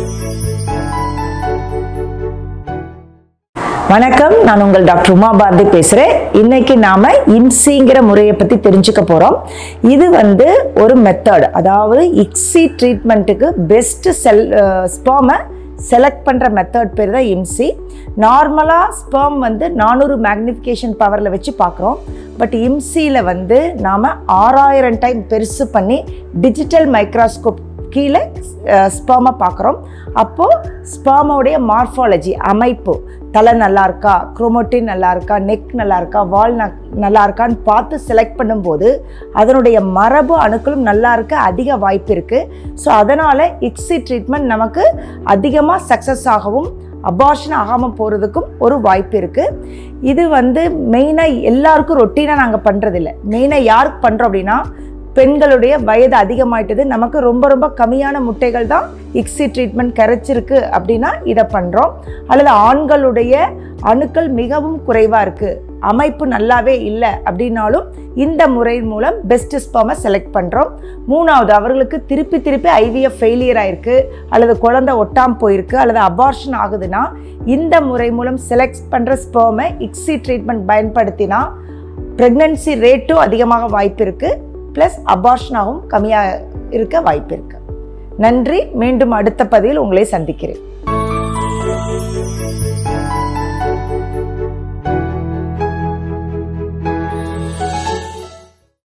வணக்கம் நான் உங்கள் டாக்டர் உமா பாரதி பேசுகிறேன் இன்னைக்கு நாம இம்சிங்கிற முறையை பற்றி தெரிஞ்சுக்க போகிறோம் இது வந்து ஒரு மெத்தட் அதாவது இக்ஸி ட்ரீட்மெண்ட்டுக்கு பெஸ்ட் செல் ஸ்பேமை செலக்ட் பண்ணுற மெத்தட் பேர் தான் இம்சி நார்மலாக ஸ்பேம் வந்து நானூறு மேக்னிஃபிகேஷன் பவரில் வச்சு பார்க்குறோம் பட் இம்சியில் வந்து நாம் ஆறாயிரம் டைம் பெருசு பண்ணி டிஜிட்டல் மைக்ரோஸ்கோப் கீழே ஸ்பேமை பார்க்குறோம் அப்போது ஸ்பேமோடைய மார்ஃபாலஜி அமைப்பு தலை நல்லா இருக்கா குரோமோட்டின் நல்லா இருக்கா நெக் நல்லா இருக்கா வால் நல்லா இருக்கான்னு பார்த்து செலக்ட் பண்ணும்போது அதனுடைய மரபு அணுக்களும் நல்லா இருக்க அதிக வாய்ப்பு இருக்குது ஸோ அதனால் இக்ஸி ட்ரீட்மெண்ட் நமக்கு அதிகமாக சக்ஸஸ் ஆகவும் அபார்ஷன் ஆகாமல் போகிறதுக்கும் ஒரு வாய்ப்பு இருக்குது இது வந்து மெயினாக எல்லாருக்கும் ரொட்டீனாக நாங்கள் பண்ணுறதில்ல மெயினாக யாருக்கு பண்ணுறோம் அப்படின்னா பெண்களுடைய வயது அதிகமாயிட்டது நமக்கு ரொம்ப ரொம்ப கம்மியான முட்டைகள் தான் இக்ஸி ட்ரீட்மெண்ட் கிடைச்சிருக்கு அப்படின்னா இதை பண்ணுறோம் அல்லது ஆண்களுடைய அணுக்கள் மிகவும் குறைவாக இருக்குது அமைப்பு நல்லாவே இல்லை அப்படின்னாலும் இந்த முறை மூலம் பெஸ்ட் ஸ்பேமை செலக்ட் பண்ணுறோம் மூணாவது அவர்களுக்கு திருப்பி திருப்பி ஐவிஎஃப் ஃபெயிலியர் ஆயிருக்கு அல்லது குழந்தை ஒட்டாம் போயிருக்கு அல்லது அபார்ஷன் ஆகுதுன்னா இந்த முறை மூலம் செலக்ட் பண்ணுற ஸ்பேமை இக்ஸி ட்ரீட்மெண்ட் பயன்படுத்தினா ப்ரெக்னன்சி ரேட்டும் அதிகமாக வாய்ப்பு இருக்குது ப்ளஸ் அபார்ஷனாகவும் கம்மியாக இருக்க வாய்ப்பு இருக்குது நன்றி மீண்டும் அடுத்த பதிவில் உங்களை சந்திக்கிறேன்